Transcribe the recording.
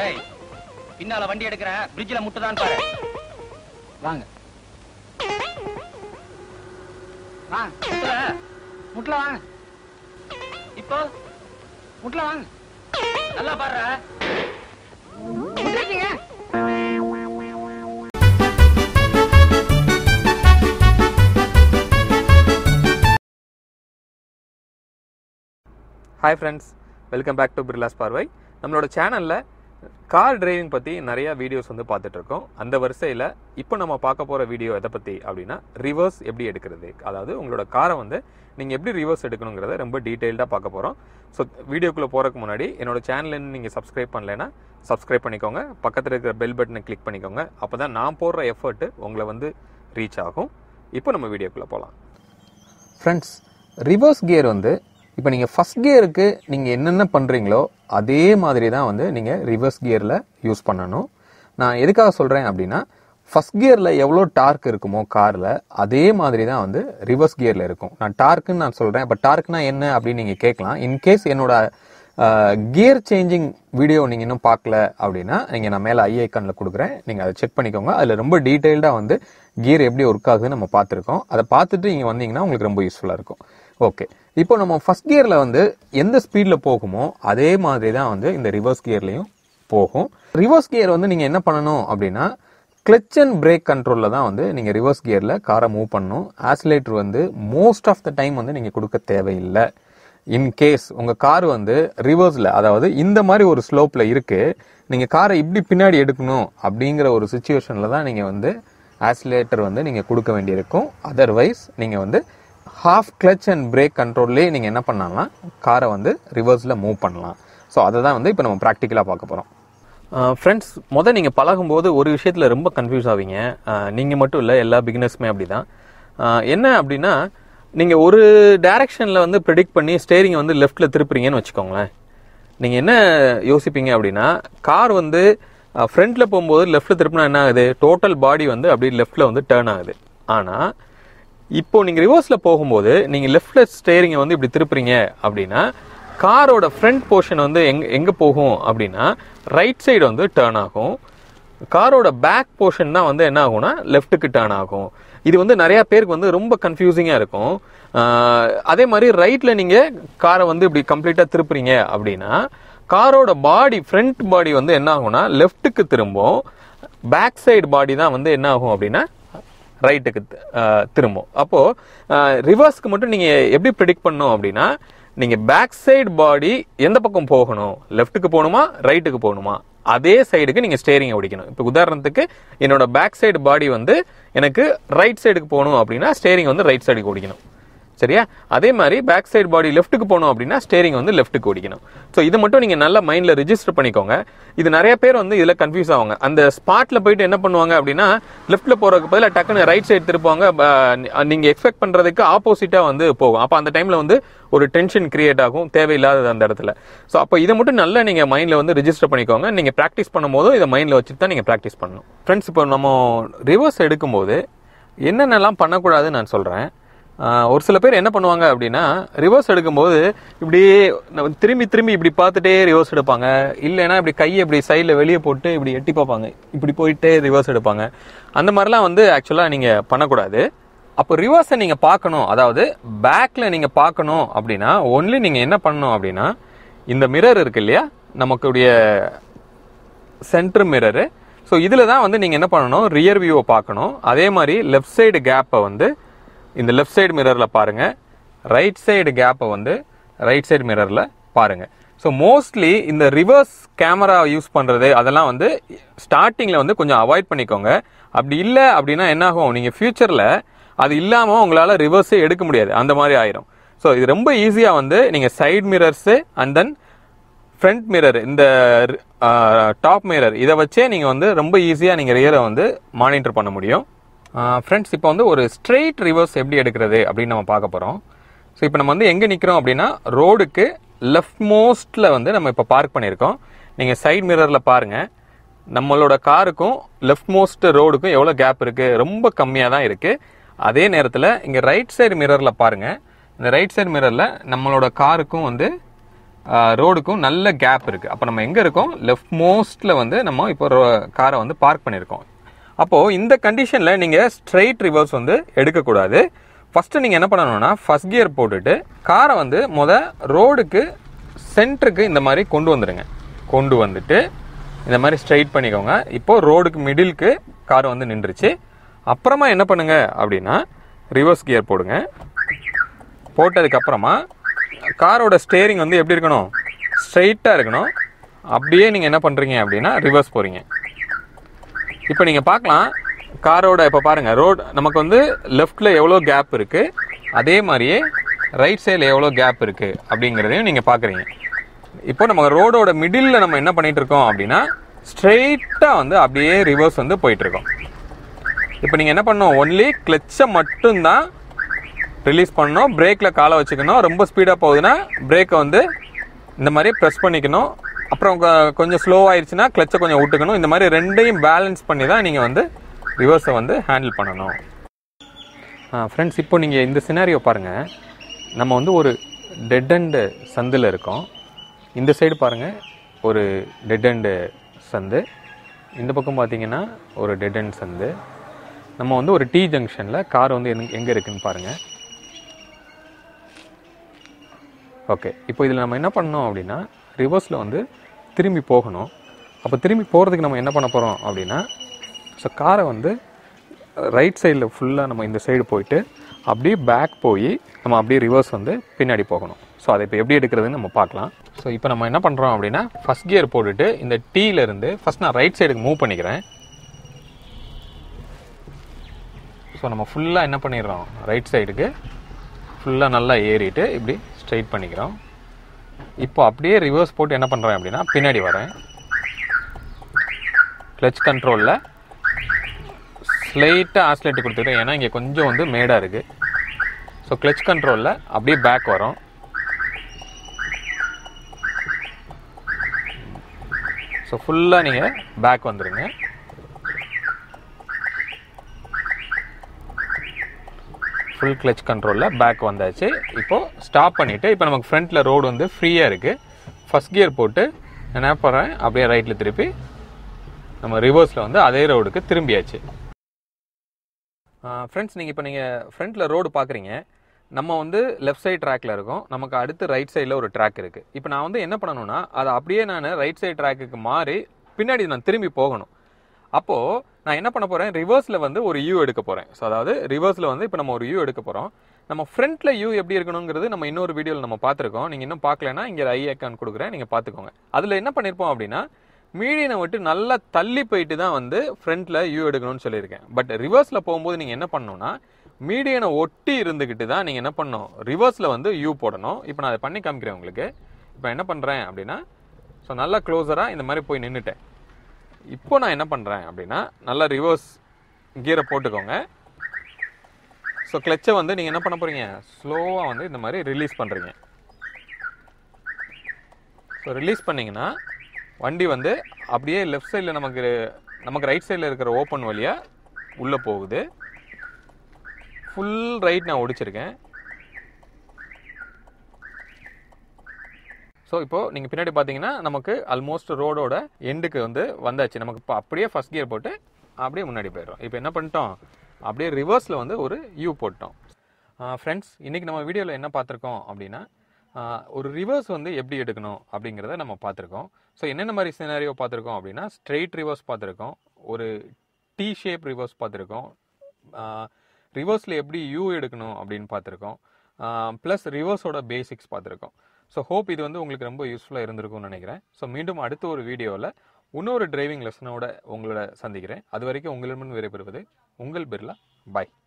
ஏய் பின்னால வண்டி எடுக்கிறேன் பிரிட்ஜ்ல முட்டுதான் பாரு வாங்க வாங்க முட்டுல முட்ல வாங்க இப்போ முட்ல வாங்க நல்லா பாரு முட்டிருக்கீங்க hi friends welcome back to Birla's பார்வை நம்மளோட சேனலில் கார் டிரைவிங் பற்றி நிறையா வீடியோஸ் வந்து பார்த்துட்டு இருக்கோம் அந்த வரிசையில் இப்போ நம்ம பார்க்க போகிற வீடியோ எதை பற்றி அப்படின்னா ரிவர்ஸ் எப்படி எடுக்கிறது அதாவது உங்களோட காரை வந்து நீங்கள் எப்படி ரிவர்ஸ் எடுக்கணுங்கிறத ரொம்ப டீட்டெயில்டாக பார்க்க போகிறோம் ஸோ வீடியோக்குள்ளே போகிறதுக்கு முன்னாடி என்னோட சேனல் நீங்கள் சப்ஸ்கிரைப் பண்ணலைன்னா சப்ஸ்கிரைப் பண்ணிக்கோங்க பக்கத்தில் இருக்கிற பெல் பட்டனை கிளிக் பண்ணிக்கோங்க அப்போ தான் நான் போடுற எஃபர்ட்டு உங்களை வந்து ரீச் ஆகும் இப்போ நம்ம வீடியோக்குள்ளே போகலாம் ஃப்ரெண்ட்ஸ் ரிவர்ஸ் கியர் வந்து இப்போ நீங்கள் ஃபஸ்ட் கியருக்கு நீங்கள் என்னென்ன பண்ணுறீங்களோ அதே மாதிரி தான் வந்து நீங்கள் ரிவர்ஸ் கியரில் யூஸ் பண்ணணும் நான் எதுக்காக சொல்கிறேன் அப்படின்னா ஃபஸ்ட் கியரில் எவ்வளோ டார்க் இருக்குமோ காரில் அதே மாதிரி தான் வந்து ரிவர்ஸ் கியரில் இருக்கும் நான் டார்க்குன்னு நான் சொல்கிறேன் இப்போ டார்க்னா என்ன அப்படின்னு நீங்கள் கேட்கலாம் இன்கேஸ் என்னோட கியர் சேஞ்சிங் வீடியோ நீங்கள் இன்னும் பார்க்கல அப்படின்னா நீங்கள் நான் மேலே ஐ ஐக்கானில் கொடுக்குறேன் நீங்கள் அதை செக் பண்ணிக்கோங்க அதில் ரொம்ப டீட்டெயில்டாக வந்து கியர் எப்படி ஒர்க் ஆகுதுன்னு நம்ம பார்த்துருக்கோம் அதை பார்த்துட்டு நீங்கள் வந்தீங்கன்னா உங்களுக்கு ரொம்ப யூஸ்ஃபுல்லாக இருக்கும் ஓகே இப்போ நம்ம ஃபர்ஸ்ட் கியரில் வந்து எந்த ஸ்பீடில் போகுமோ அதே மாதிரி தான் வந்து இந்த ரிவர்ஸ் கியர்லையும் போகும் ரிவர்ஸ் கியர் வந்து நீங்கள் என்ன பண்ணணும் அப்படின்னா கிளச் அண்ட் பிரேக் கண்ட்ரோலில் தான் வந்து நீங்கள் ரிவர்ஸ் கியரில் காரை மூவ் பண்ணணும் ஆசிலேட்டர் வந்து மோஸ்ட் ஆஃப் த டைம் வந்து நீங்கள் கொடுக்க தேவையில்லை இன் கேஸ் உங்கள் கார் வந்து ரிவர்ஸில் அதாவது இந்த மாதிரி ஒரு ஸ்லோப்பில் இருக்கு நீங்கள் காரை இப்படி பின்னாடி எடுக்கணும் அப்படிங்கிற ஒரு சுச்சுவேஷனில் தான் நீங்கள் வந்து ஆசிலேட்டர் வந்து நீங்கள் கொடுக்க வேண்டியிருக்கும் அதர்வைஸ் நீங்கள் வந்து ஹாஃப் கிளச் அண்ட் பிரேக் கண்ட்ரோல்லே நீங்கள் என்ன பண்ணலாம் காரை வந்து ரிவர்ஸில் மூவ் பண்ணலாம் ஸோ அதை தான் வந்து இப்போ நம்ம ப்ராக்டிக்கலாக பார்க்க போகிறோம் ஃப்ரெண்ட்ஸ் மொதல் நீங்கள் பழகும்போது ஒரு விஷயத்தில் ரொம்ப கன்ஃபியூஸ் ஆவீங்க நீங்கள் மட்டும் இல்லை எல்லா பிகினர்ஸுமே அப்படி தான் என்ன அப்படின்னா நீங்கள் ஒரு டைரக்ஷனில் வந்து ப்ரெடிக்ட் பண்ணி ஸ்டேரிங்கை வந்து லெஃப்ட்டில் திருப்புறீங்கன்னு வச்சுக்கோங்களேன் நீங்கள் என்ன யோசிப்பீங்க அப்படின்னா கார் வந்து ஃப்ரண்ட்டில் போகும்போது லெஃப்ட்டில் திருப்பினா என்ன ஆகுது டோட்டல் பாடி வந்து அப்படியே லெஃப்ட்டில் வந்து டேர்ன் ஆகுது ஆனால் இப்போ நீங்கள் ரிவர்ஸில் போகும்போது நீங்கள் லெஃப்ட்டில் ஸ்டேரிங்கை வந்து இப்படி திருப்புறீங்க அப்படின்னா காரோட ஃப்ரண்ட் போர்ஷன் வந்து எங்க எங்கே போகும் அப்படின்னா ரைட் சைடு வந்து டேர்ன் ஆகும் காரோட பேக் போர்ஷன் தான் வந்து என்ன ஆகும்னா லெஃப்ட்டுக்கு டேர்ன் ஆகும் இது வந்து நிறைய பேருக்கு வந்து ரொம்ப கன்ஃபியூசிங்காக இருக்கும் ஆஹ் அதே மாதிரி ரைட்ல நீங்க காரை வந்து இப்படி கம்ப்ளீட்டா திருப்புறீங்க அப்படின்னா காரோட பாடி ஃப்ரண்ட் பாடி வந்து என்ன ஆகும்னா லெஃப்ட்டுக்கு திரும்பும் பேக் சைடு பாடி தான் வந்து என்ன ஆகும் அப்படின்னா ரைட்டுக்கு திரும்பும் அப்போ ரிவர்ஸ்க்கு மட்டும் நீங்க எப்படி ப்ரிடிக்ட் பண்ணணும் அப்படின்னா நீங்க பேக் சைடு பாடி எந்த பக்கம் போகணும் லெஃப்ட்டுக்கு போகணுமா ரைட்டுக்கு போகணுமா அதே சைடுக்கு நீங்க ஸ்டேரிங் ஓடிக்கணும் இப்போ உதாரணத்துக்கு என்னோட பேக் சைடு பாடி வந்து எனக்கு ரைட் சைடுக்கு போகணும் அப்படின்னா ஸ்டேரிங் வந்து ரைட் சைடுக்கு ஓடிக்கணும் சரியா அதே மாதிரி பேக் சைடு பாடி லெஃப்ட்டுக்கு போகணும் அப்படின்னா ஸ்டேரிங் வந்து லெஃப்ட்டுக்கு ஓடிக்கணும் ஸோ இது மட்டும் நீங்கள் நல்லா மைண்டில் ரிஜிஸ்டர் பண்ணிக்கோங்க இது நிறைய பேர் வந்து இதில் கன்ஃபியூஸ் ஆவாங்க அந்த ஸ்பாட்டில் போயிட்டு என்ன பண்ணுவாங்க அப்படின்னா லெஃப்ட்டில் போகிறதுக்கு பதிலாக டக்குன்னு ரைட் சைடு திருப்புவாங்க நீங்கள் எக்ஸ்பெக்ட் பண்ணுறதுக்கு ஆப்போசிட்டாக வந்து போகும் அப்போ அந்த டைமில் வந்து ஒரு டென்ஷன் கிரியேட் ஆகும் தேவையில்லாதது அந்த இடத்துல ஸோ அப்போ இதை மட்டும் நல்லா நீங்கள் மைண்டில் வந்து ரிஜிஸ்டர் பண்ணிக்கோங்க நீங்கள் ப்ராக்டிஸ் பண்ணும்போதும் இதை மைண்டில் வச்சுட்டு தான் நீங்கள் ப்ராக்டிஸ் பண்ணணும் ஃப்ரெண்ட்ஸ் இப்போ நம்ம ரிவர்ஸ் எடுக்கும்போது என்னென்னலாம் பண்ணக்கூடாதுன்னு நான் சொல்கிறேன் ஆஹ் ஒரு சில பேர் என்ன பண்ணுவாங்க அப்படின்னா ரிவர்ஸ் எடுக்கும்போது இப்படியே நம்ம திரும்பி திரும்பி இப்படி பார்த்துட்டே ரிவர்ஸ் எடுப்பாங்க இல்லைன்னா இப்படி கையை இப்படி சைடில் வெளியே போட்டு இப்படி எட்டி பார்ப்பாங்க இப்படி போயிட்டே ரிவர்ஸ் எடுப்பாங்க அந்த மாதிரிலாம் வந்து ஆக்சுவலாக நீங்கள் பண்ணக்கூடாது அப்போ ரிவர்ஸை நீங்கள் பார்க்கணும் அதாவது பேக்கில் நீங்கள் பார்க்கணும் அப்படின்னா ஒன்லி நீங்கள் என்ன பண்ணணும் அப்படின்னா இந்த மிரர் இருக்கு இல்லையா நமக்குடைய சென்டர் மிரரு ஸோ இதில் தான் வந்து நீங்கள் என்ன பண்ணணும் ரியர் வியூவை பார்க்கணும் அதே மாதிரி லெஃப்ட் சைடு கேப்பை வந்து இந்த லெஃப்ட் சைடு மிரரில் பாருங்க ரைட் சைடு கேப்பை வந்து ரைட் சைடு மிரரில் பாருங்க ஸோ மோஸ்ட்லி இந்த ரிவர்ஸ் கேமரா யூஸ் பண்ணுறது அதெல்லாம் வந்து ஸ்டார்டிங்கில் வந்து கொஞ்சம் அவாய்ட் பண்ணிக்கோங்க அப்படி இல்லை அப்படின்னா என்ன ஆகும் நீங்கள் ஃபியூச்சரில் அது இல்லாமல் உங்களால் ரிவர்ஸே எடுக்க முடியாது அந்த மாதிரி ஆயிரும் ஸோ இது ரொம்ப ஈஸியாக வந்து நீங்கள் side mirrors and then front mirror இந்த டாப் மிரர் இதை வச்சே நீங்கள் வந்து ரொம்ப ஈஸியாக நீங்கள் ரியரை வந்து மானிட்டர் பண்ண முடியும் ஃப்ரெண்ட்ஸ் இப்போ வந்து ஒரு ஸ்ட்ரெயிட் ரிவர்ஸ் எப்படி எடுக்கிறது அப்படின்னு நம்ம பார்க்க போகிறோம் ஸோ இப்போ நம்ம வந்து எங்கே நிற்கிறோம் அப்படின்னா ரோடுக்கு லெஃப்ட் மோஸ்ட்டில் வந்து நம்ம இப்போ பார்க் பண்ணியிருக்கோம் நீங்கள் சைடு மிரரில் பாருங்கள் நம்மளோட காருக்கும் லெஃப்ட் மோஸ்ட் ரோடுக்கும் எவ்வளோ கேப் இருக்குது ரொம்ப கம்மியாக தான் இருக்குது அதே நேரத்தில் இங்கே ரைட் சைடு மிரரில் பாருங்கள் இந்த ரைட் சைடு மிரரில் நம்மளோட காருக்கும் வந்து ரோடுக்கும் நல்ல கேப் இருக்குது அப்போ நம்ம எங்கே இருக்கோம் லெஃப்ட் மோஸ்ட்டில் வந்து நம்ம இப்போ காரை வந்து பார்க் பண்ணியிருக்கோம் அப்போது இந்த கண்டிஷனில் நீங்கள் ஸ்ட்ரைட் ரிவர்ஸ் வந்து எடுக்கக்கூடாது ஃபஸ்ட்டு நீங்கள் என்ன பண்ணணும்னா ஃபஸ்ட் கியர் போட்டுட்டு காரை வந்து முத ரோடுக்கு சென்டருக்கு இந்த மாதிரி கொண்டு வந்துடுங்க கொண்டு வந்துட்டு இந்த மாதிரி ஸ்ட்ரைட் பண்ணிக்கோங்க இப்போ ரோடுக்கு மிடிலுக்கு கார் வந்து நின்றுச்சு அப்புறமா என்ன பண்ணுங்க அப்படின்னா ரிவர்ஸ் கியர் போடுங்க போட்டதுக்கு அப்புறமா காரோட ஸ்டேரிங் வந்து எப்படி இருக்கணும் ஸ்ட்ரைட்டாக இருக்கணும் அப்படியே நீங்கள் என்ன பண்ணுறீங்க அப்படின்னா ரிவர்ஸ் போகிறீங்க இப்போ நீங்கள் பார்க்கலாம் காரோட இப்போ பாருங்கள் ரோடு நமக்கு வந்து லெஃப்ட்டில் எவ்வளோ கேப் இருக்குது அதே மாதிரியே ரைட் சைடில் எவ்வளோ கேப் இருக்குது அப்படிங்கிறதையும் நீங்கள் பார்க்குறீங்க இப்போ நம்ம ரோடோட மிடில் நம்ம என்ன பண்ணிட்டு இருக்கோம் அப்படின்னா ஸ்ட்ரெயிட்டாக வந்து அப்படியே ரிவர்ஸ் வந்து போயிட்டு இருக்கோம் இப்போ நீங்கள் என்ன பண்ணணும் ஒன்லி கிளச்சை மட்டும்தான் ரிலீஸ் பண்ணணும் பிரேக்கில் காலை வச்சுக்கணும் ரொம்ப ஸ்பீடாக போகுதுன்னா பிரேக்கை வந்து இந்த மாதிரி ப்ரெஸ் பண்ணிக்கணும் அப்புறம் கொ- கொஞ்சம் ஸ்லோ ஆயிடுச்சுன்னா கிளச்சை கொஞ்சம் விட்டுக்கணும் இந்த மாதிரி ரெண்டையும் பேலன்ஸ் பண்ணி தான் நீங்கள் வந்து ரிவர்ஸை வந்து ஹேண்டில் பண்ணணும் ஃப்ரெண்ட்ஸ் இப்போ நீங்கள் இந்த சினாரியோ பாருங்கள் நம்ம வந்து ஒரு டெட் அண்டு சந்தில் இருக்கோம் இந்த சைடு பாருங்கள் ஒரு டெட் அண்டு சந்து இந்த பக்கம் பார்த்தீங்கன்னா ஒரு டெட் அண்ட் சந்து நம்ம வந்து ஒரு டி ஜங்ஷனில் கார் வந்து எங்க- எங்கே இருக்குன்னு பாருங்கள் ஓகே இப்போ இதில் நம்ம என்ன பண்ணோம் அப்படின்னா ரிவர்ஸில் வந்து திரும்பி போகணும் அப்போ திரும்பி போகிறதுக்கு நம்ம என்ன பண்ண போகிறோம் அப்படின்னா ஸோ காரை வந்து ரைட் சைடில் ஃபுல்லாக நம்ம இந்த சைடு போயிட்டு அப்படியே பேக் போய் நம்ம அப்படியே ரிவர்ஸ் வந்து பின்னாடி போகணும் ஸோ அதை இப்போ எப்படி எடுக்கிறதுன்னு நம்ம பார்க்கலாம் ஸோ இப்போ நம்ம என்ன பண்ணுறோம் அப்படின்னா ஃபஸ்ட் கியர் போட்டுட்டு இந்த டீல இருந்து ஃபஸ்ட் நான் ரைட் சைடுக்கு மூவ் பண்ணிக்கிறேன் ஸோ நம்ம ஃபுல்லாக என்ன பண்ணிடுறோம் ரைட் சைடுக்கு ஃபுல்லாக நல்லா ஏறிட்டு இப்படி ஸ்ட்ரைட் பண்ணிக்கிறோம் இப்போ அப்படியே ரிவர்ஸ் போட்டு என்ன பண்ணுறேன் அப்படின்னா பின்னாடி வரேன் கிளச் கண்ட்ரோலில் ஸ்லைட்டாக ஆஸ்லேட் கொடுத்துட்டேன் ஏன்னா இங்கே கொஞ்சம் வந்து மேடாக இருக்குது ஸோ கிளச் கண்ட்ரோலில் அப்படியே பேக் வரும் ஸோ ஃபுல்லாக நீங்கள் பேக் வந்துடுங்க ஃபுல் கிளச் கண்ட்ரோலில் பேக் வந்தாச்சு இப்போது ஸ்டாப் பண்ணிவிட்டு இப்போ நமக்கு ஃப்ரண்ட்டில் ரோடு வந்து ஃப்ரீயாக இருக்குது ஃபஸ்ட் கியர் போட்டு நான் என்ன பண்ணுறேன் அப்படியே ரைட்டில் திருப்பி நம்ம ரிவர்ஸில் வந்து அதே ரோடுக்கு திரும்பியாச்சு ஃப்ரெண்ட்ஸ் நீங்கள் இப்போ நீங்கள் ஃப்ரண்ட்டில் ரோடு பார்க்குறீங்க நம்ம வந்து லெஃப்ட் சைடு ட்ராக்ல இருக்கோம் நமக்கு அடுத்து ரைட் சைடில் ஒரு ட்ராக் இருக்குது இப்போ நான் வந்து என்ன பண்ணணும்னா அதை அப்படியே நான் ரைட் சைடு ட்ராக்குக்கு மாறி பின்னாடி நான் திரும்பி போகணும் அப்போது நான் என்ன பண்ண போகிறேன் ரிவர்ஸில் வந்து ஒரு யூ எடுக்க போகிறேன் ஸோ அதாவது ரிவர்ஸில் வந்து இப்போ நம்ம ஒரு யூ எடுக்க போகிறோம் நம்ம ஃப்ரண்ட்டில் யூ எப்படி இருக்கணுங்கிறது நம்ம இன்னொரு வீடியோவில் நம்ம பார்த்துருக்கோம் நீங்கள் இன்னும் பார்க்கலனா இங்கே ஐ அக்கௌண்ட் கொடுக்குறேன் நீங்கள் பார்த்துக்கோங்க அதில் என்ன பண்ணியிருப்போம் அப்படின்னா மீடியனை விட்டு நல்லா தள்ளி போயிட்டு தான் வந்து ஃப்ரண்ட்டில் யூ எடுக்கணும்னு சொல்லியிருக்கேன் பட் ரிவர்ஸில் போகும்போது நீங்கள் என்ன பண்ணணும்னா மீடியனை ஒட்டி இருந்துக்கிட்டு தான் நீங்கள் என்ன பண்ணணும் ரிவர்ஸில் வந்து யூ போடணும் இப்போ நான் அதை பண்ணி காமிக்கிறேன் உங்களுக்கு இப்போ என்ன பண்ணுறேன் அப்படின்னா ஸோ நல்லா க்ளோஸராக இந்த மாதிரி போய் நின்றுட்டேன் இப்போ நான் என்ன பண்ணுறேன் அப்படின்னா நல்லா ரிவர்ஸ் கியரை போட்டுக்கோங்க ஸோ கிளச்சை வந்து நீங்கள் என்ன பண்ண போகிறீங்க ஸ்லோவாக வந்து இந்த மாதிரி ரிலீஸ் பண்ணுறீங்க ஸோ ரிலீஸ் பண்ணீங்கன்னா வண்டி வந்து அப்படியே லெஃப்ட் சைடில் நமக்கு நமக்கு ரைட் சைடில் இருக்கிற ஓப்பன் வழியாக உள்ளே போகுது ஃபுல் ரைட் நான் ஒடிச்சிருக்கேன் ஸோ இப்போ நீங்கள் பின்னாடி பார்த்தீங்கன்னா நமக்கு ஆல்மோஸ்ட் ரோடோட எண்டுக்கு வந்து வந்தாச்சு நமக்கு இப்போ அப்படியே ஃபர்ஸ்ட் கியர் போட்டு அப்படியே முன்னாடி போயிடுறோம் இப்போ என்ன பண்ணிட்டோம் அப்படியே ரிவர்ஸில் வந்து ஒரு யூ போட்டோம் ஃப்ரெண்ட்ஸ் இன்றைக்கி நம்ம வீடியோவில் என்ன பார்த்துருக்கோம் அப்படின்னா ஆஹ் ஒரு ரிவர்ஸ் வந்து எப்படி எடுக்கணும் அப்படிங்கிறத நம்ம பார்த்துருக்கோம் ஸோ என்னென்ன மாதிரி சினாரியோ பார்த்துருக்கோம் அப்படின்னா ஸ்ட்ரெயிட் ரிவர்ஸ் பார்த்துருக்கோம் ஒரு டி ஷேப் ரிவர்ஸ் பார்த்துருக்கோம் ரிவர்ஸில் எப்படி யூ எடுக்கணும் அப்படின்னு பார்த்துருக்கோம் ப்ளஸ் ரிவர்ஸோட பேசிக்ஸ் பார்த்துருக்கோம் ஸோ ஹோப் இது வந்து உங்களுக்கு ரொம்ப யூஸ்ஃபுல்லாக இருந்திருக்கும்னு நினைக்கிறேன் ஸோ மீண்டும் அடுத்த ஒரு வீடியோவில் இன்னொரு டிரைவிங் லெசனோட உங்களோட சந்திக்கிறேன் அது வரைக்கும் உங்களிடமிருந்து விடைபெறுவது உங்கள் பிர்லா பாய்